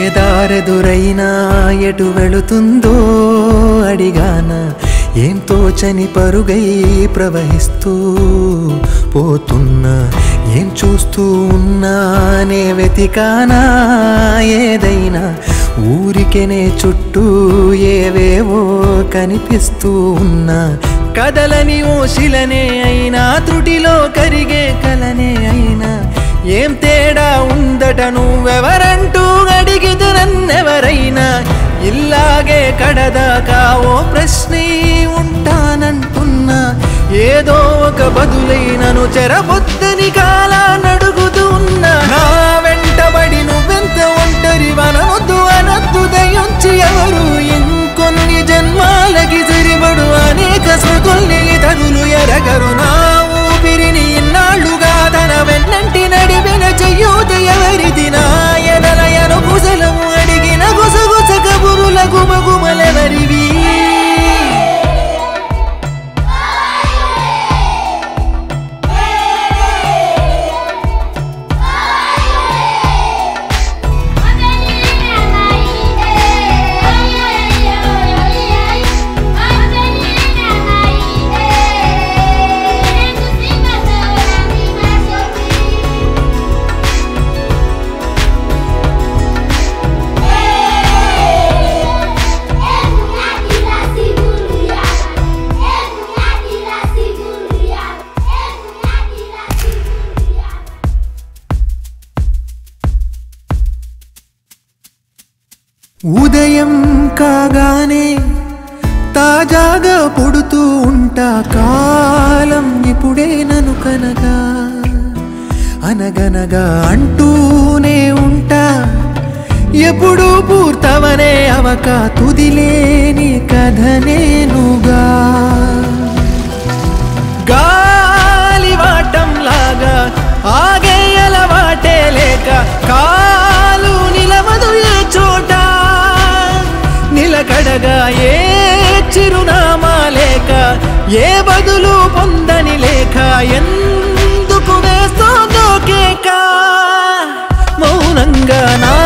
దారెదురైనా ఎటు వెళుతుందో అడిగాన ఏం తోచని పరుగై ప్రవహిస్తూ పోతున్నా ఏం చూస్తూ ఉన్నానే వెతికానా ఏదైనా ఊరికెనే చుట్టూ ఏవేవో కనిపిస్తూ ఉన్నా కదలని ఓ శిలనే అయినా త్రుటిలో కరిగే కలనే అయినా ఏం తేడా ఉందట నువ్వెవరంటూ అడిగిదు నన్నెవరైనా ఇల్లాగే కడదాకా ఓ ప్రశ్నే ఉంటానంటున్నా ఏదో ఒక బదులైనను చెరబొద్దని కాలా నడుగుతూ ఉన్నా నా వెంటబడి నువ్వెంత ఒంటరి వనవద్దు అనద్దు దయించి ఎవరు ఇంకొన్ని జన్మాలకి సరిపడు అనేక స్మృతుల్ని తరులు ఎరగరు నా ఊపిరిని ఇన్నాళ్ళుగా తన వెన్నంటి నడిపిన చెయ్యూత ఎవరిది నా ఎదలయను కుశలము అడిగిన గుసగుస కబురుల గుమగుమలెవరివి ఉదయం కాగానే తాజాగా పుడుతూ ఉంటా కాలం ఇప్పుడే నను కనగా అనగనగా అంటూనే ఉంటా ఎప్పుడు పూర్తవనే అవక తుదిలేని కథ నేనుగా గాలివాటంలాగా ఆగే అలవాటే లేక కాలు నిలవదు ఏ చోట నిలకడగా ఏ చిరునామా లేక ఏ బదులు పొందని లేక ఎందుకు వేస్తోందో కేక మౌనంగా నా